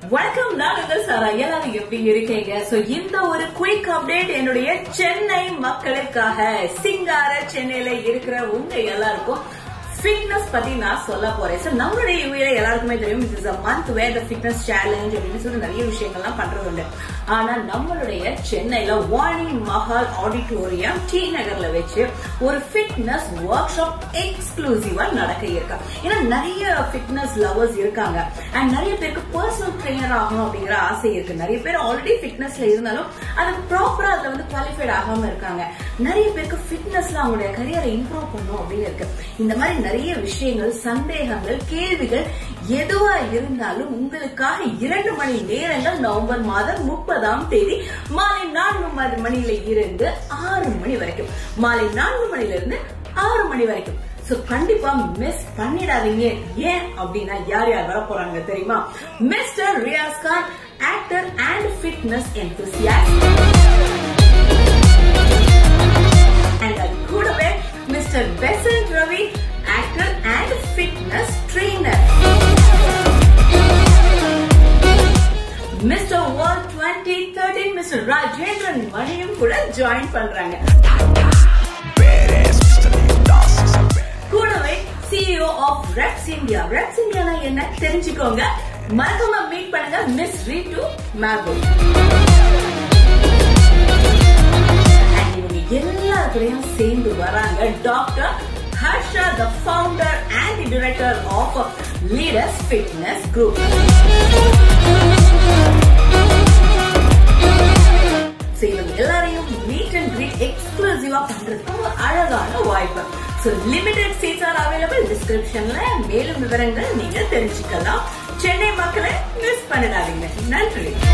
வணக்கம் நான் உங்கள் சாரா எல்லாரும் எப்படி இருக்கீங்க சோ இந்த ஒரு குயிக் அப்டேட் என்னுடைய சென்னை மக்களுக்காக சிங்கார சென்னையில இருக்கிற உங்க எல்லாருக்கும் ஃபிட்னஸ் பத்தி நான் சொல்ல போறேன் சார் நம்மளுடைய யூஏல எல்லாருக்குமே தெரியும் it is a month where the fitness challenge அப்படின்னு சொல்லி நிறைய விஷயங்கள்லாம் பண்றது உண்டு ஆனா நம்மளுடைய சென்னையில வாணி மஹால் ஆடிட்டோரியம் டி நகர்ல வச்சு ஒரு ஃபிட்னஸ் ஒர்க் ஷாப் எக்ஸ்க்ளூசிவா நடக்க இருக்கா ஏன்னா நிறைய ஃபிட்னஸ் லவர்ஸ் இருக்காங்க அண்ட் நிறைய பேருக்கு பர்சனல் ட்ரெயினர் ஆகணும் அப்படிங்கிற ஆசை இருக்கு நிறைய பேர் ஆல்ரெடி ஃபிட்னஸ்ல இருந்தாலும் அது ப்ராப்பரா அதுல வந்து குவாலிஃபைட் ஆகாம இருக்காங்க நிறைய பேருக்கு ஃபிட்னஸ்ல அவங்களுடைய கரியரை இம்ப்ரூவ் பண்ணும் அப்படின்னு இருக்கு இந்த மாதிரி நிறைய விஷயங்கள் சந்தேகங்கள் கேள்விகள் எதுவா இருந்தாலும் உங்களுக்காக இரண்டு மணி நேரங்கள் நவம்பர் மாதம் முப்பதாம் தேதி மாலை நான்கு மணி- மணியில இருந்து ஆறு மணி வரைக்கும் மாலை நான்கு மணில இருந்து ஆறு மணி வரைக்கும் சோ கண்டிப்பா மிஸ் பண்ணிடாதீங்க ஏன் அப்படின்னா யார் யார் வர போறாங்க தெரியுமா mister Riyaz Khan actor and fitness enthusiast and அது கூடவே mister Besant Ravi actor and fitness trainer mister world twenty thirteen mister Rajendran மணியும் கூட ஜாயின் பண்றாங்க கூடவே CEO of reps India reps இந்தியானா என்ன தெரிஞ்சுக்கோங்க மறக்காம மீட் பண்ணுங்க மிஸ் ரீட்டு மேபு And இவங்க எல்லாத்துலயும் சேர்ந்து வராங்க doctor Harsha the founder and the director of leaders fitness group So, இவங்க எல்லாரையும் மீட் அண்ட் கிரீட் எக்ஸ்க்ளூசிவா பண்றதுக்கு ஒரு அழகான வாய்ப்பு so limited seats are available டிஸ்கிரிப்ஷன்ல மேலும் விவரங்கள் நீங்க தெரிஞ்சுக்கலாம் சென்னை மக்களை மிஸ் பண்ணிடாதீங்க நன்றி